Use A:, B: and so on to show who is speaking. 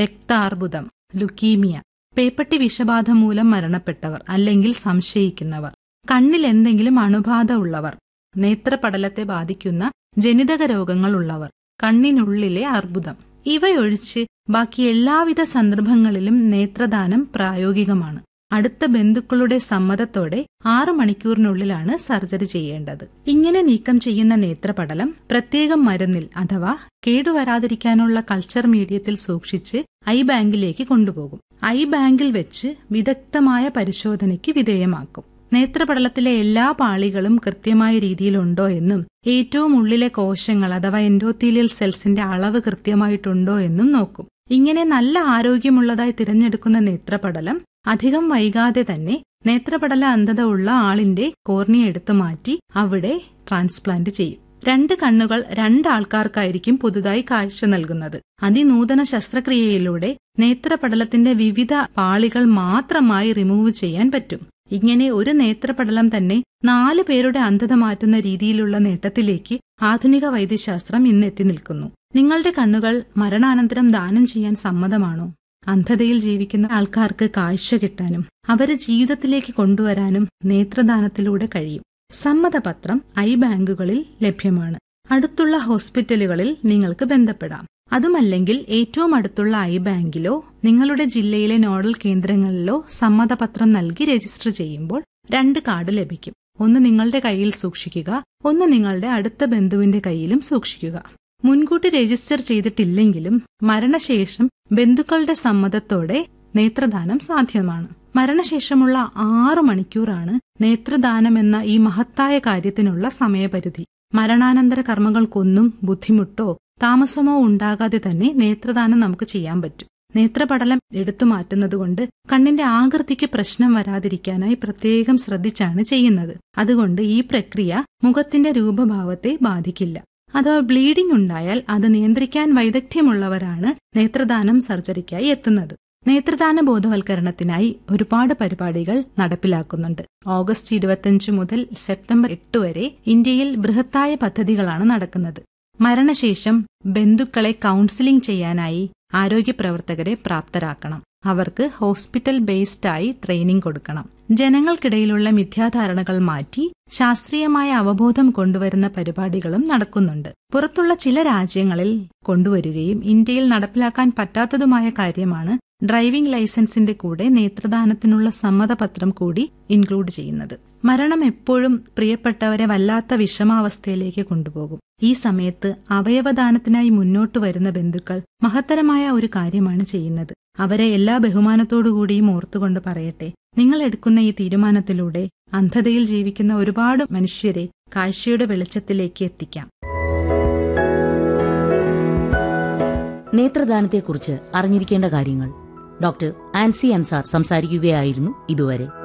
A: രക്താർബുദം leukaemia പേപ്പട്ടി വിഷബാധ മൂലം മരണപ്പെട്ടവർ അല്ലെങ്കിൽ സംശയിക്കുന്നവർ കണ്ണിൽ എന്തെങ്കിലും അണുബാധ ഉള്ളവർ നേത്രപടലത്തെ ബാധിക്കുന്ന ജനിതക രോഗങ്ങൾ ഉള്ളവർ കണ്ണിനുള്ളിലെ അർബുദം ഇവയൊഴിച്ച് ബാക്കി എല്ലാവിധ സന്ദർഭങ്ങളിലും നേത്രദാനം പ്രായോഗികമാണ് അടുത്ത ബന്ധുക്കളുടെ സമ്മതത്തോടെ ആറു മണിക്കൂറിനുള്ളിലാണ് സർജറി ചെയ്യേണ്ടത് ഇങ്ങനെ നീക്കം ചെയ്യുന്ന നേത്രപടലം പ്രത്യേകം മരുന്നിൽ അഥവാ കേടുവരാതിരിക്കാനുള്ള കൾച്ചർ മീഡിയത്തിൽ സൂക്ഷിച്ച് ഐ ബാങ്കിലേക്ക് കൊണ്ടുപോകും ഐ ബാങ്കിൽ വെച്ച് വിദഗ്ധമായ പരിശോധനയ്ക്ക് വിധേയമാക്കും നേത്രപടലത്തിലെ എല്ലാ പാളികളും കൃത്യമായ രീതിയിലുണ്ടോ എന്നും ഏറ്റവും ഉള്ളിലെ കോശങ്ങൾ അഥവാ എൻഡോത്തീലിയൽ സെൽസിന്റെ അളവ് കൃത്യമായിട്ടുണ്ടോ എന്നും നോക്കും ഇങ്ങനെ നല്ല ആരോഗ്യമുള്ളതായി തിരഞ്ഞെടുക്കുന്ന നേത്രപടലം അധികം വൈകാതെ തന്നെ നേത്രപടല അന്ധത ഉള്ള ആളിന്റെ കോർണിയ എടുത്തു മാറ്റി അവിടെ ട്രാൻസ്പ്ലാന്റ് ചെയ്യും രണ്ട് കണ്ണുകൾ രണ്ടാൾക്കാർക്കായിരിക്കും പുതുതായി കാഴ്ച നൽകുന്നത് അതിനൂതന ശസ്ത്രക്രിയയിലൂടെ നേത്രപടലത്തിന്റെ വിവിധ പാളികൾ മാത്രമായി റിമൂവ് ചെയ്യാൻ പറ്റും ഇങ്ങനെ ഒരു നേത്രപടലം തന്നെ നാല് പേരുടെ അന്ധത മാറ്റുന്ന രീതിയിലുള്ള നേട്ടത്തിലേക്ക് ആധുനിക വൈദ്യശാസ്ത്രം ഇന്ന് എത്തി നിൽക്കുന്നു നിങ്ങളുടെ കണ്ണുകൾ മരണാനന്തരം ദാനം ചെയ്യാൻ സമ്മതമാണോ അന്ധതയിൽ ജീവിക്കുന്ന ആൾക്കാർക്ക് കാഴ്ച കിട്ടാനും അവരെ ജീവിതത്തിലേക്ക് കൊണ്ടുവരാനും നേത്രദാനത്തിലൂടെ കഴിയും സമ്മതപത്രം ഐ ബാങ്കുകളിൽ ലഭ്യമാണ് അടുത്തുള്ള ഹോസ്പിറ്റലുകളിൽ നിങ്ങൾക്ക് ബന്ധപ്പെടാം അതുമല്ലെങ്കിൽ ഏറ്റവും അടുത്തുള്ള ഐ ബാങ്കിലോ നിങ്ങളുടെ ജില്ലയിലെ നോഡൽ കേന്ദ്രങ്ങളിലോ സമ്മതപത്രം നൽകി രജിസ്റ്റർ ചെയ്യുമ്പോൾ രണ്ട് കാർഡ് ലഭിക്കും ഒന്ന് നിങ്ങളുടെ കയ്യിൽ സൂക്ഷിക്കുക ഒന്ന് നിങ്ങളുടെ അടുത്ത ബന്ധുവിന്റെ കയ്യിലും സൂക്ഷിക്കുക മുൻകൂട്ടി രജിസ്റ്റർ ചെയ്തിട്ടില്ലെങ്കിലും മരണശേഷം ബന്ധുക്കളുടെ സമ്മതത്തോടെ നേത്രദാനം സാധ്യമാണ് മരണശേഷമുള്ള ആറു മണിക്കൂറാണ് നേത്രദാനം എന്ന ഈ മഹത്തായ കാര്യത്തിനുള്ള സമയപരിധി മരണാനന്തര കർമ്മങ്ങൾക്കൊന്നും ബുദ്ധിമുട്ടോ താമസമോ ഉണ്ടാകാതെ തന്നെ നേത്രദാനം നമുക്ക് ചെയ്യാൻ പറ്റും നേത്രപടലം എടുത്തു മാറ്റുന്നതുകൊണ്ട് കണ്ണിന്റെ ആകൃതിക്ക് പ്രശ്നം വരാതിരിക്കാനായി പ്രത്യേകം ശ്രദ്ധിച്ചാണ് ചെയ്യുന്നത് അതുകൊണ്ട് ഈ പ്രക്രിയ മുഖത്തിന്റെ രൂപഭാവത്തെ ബാധിക്കില്ല അഥവാ ബ്ലീഡിംഗ് ഉണ്ടായാൽ അത് നിയന്ത്രിക്കാൻ വൈദഗ്ധ്യമുള്ളവരാണ് നേത്രദാനം സർജറിക്കായി എത്തുന്നത് നേത്രദാന ബോധവൽക്കരണത്തിനായി ഒരുപാട് പരിപാടികൾ നടപ്പിലാക്കുന്നുണ്ട് ഓഗസ്റ്റ് ഇരുപത്തിയഞ്ച് മുതൽ സെപ്റ്റംബർ എട്ട് വരെ ഇന്ത്യയിൽ ബൃഹത്തായ പദ്ധതികളാണ് നടക്കുന്നത് മരണശേഷം ബന്ധുക്കളെ കൗൺസിലിംഗ് ചെയ്യാനായി ആരോഗ്യ പ്രവർത്തകരെ പ്രാപ്തരാക്കണം അവർക്ക് ഹോസ്പിറ്റൽ ബേസ്ഡ് ആയി ട്രെയിനിംഗ് കൊടുക്കണം ജനങ്ങൾക്കിടയിലുള്ള മിഥ്യാധാരണകൾ മാറ്റി ശാസ്ത്രീയമായ അവബോധം കൊണ്ടുവരുന്ന പരിപാടികളും നടക്കുന്നുണ്ട് പുറത്തുള്ള ചില രാജ്യങ്ങളിൽ കൊണ്ടുവരികയും ഇന്ത്യയിൽ നടപ്പിലാക്കാൻ പറ്റാത്തതുമായ കാര്യമാണ് ഡ്രൈവിംഗ് ലൈസൻസിന്റെ കൂടെ നേത്രദാനത്തിനുള്ള സമ്മതപത്രം കൂടി ഇൻക്ലൂഡ് ചെയ്യുന്നത് മരണം എപ്പോഴും പ്രിയപ്പെട്ടവരെ വല്ലാത്ത വിഷമാവസ്ഥയിലേക്ക് കൊണ്ടുപോകും ഈ സമയത്ത് അവയവദാനത്തിനായി മുന്നോട്ട് വരുന്ന ബന്ധുക്കൾ മഹത്തരമായ ഒരു കാര്യമാണ് ചെയ്യുന്നത് അവരെ എല്ലാ ബഹുമാനത്തോടുകൂടിയും ഓർത്തുകൊണ്ട് പറയട്ടെ നിങ്ങൾ എടുക്കുന്ന ഈ തീരുമാനത്തിലൂടെ അന്ധതയിൽ ജീവിക്കുന്ന ഒരുപാട് മനുഷ്യരെ കാഴ്ചയുടെ വെളിച്ചത്തിലേക്ക് എത്തിക്കാം
B: നേത്രദാനത്തെക്കുറിച്ച് അറിഞ്ഞിരിക്കേണ്ട കാര്യങ്ങൾ ഡോക്ടർ ആൻസി അൻസാർ സംസാരിക്കുകയായിരുന്നു ഇതുവരെ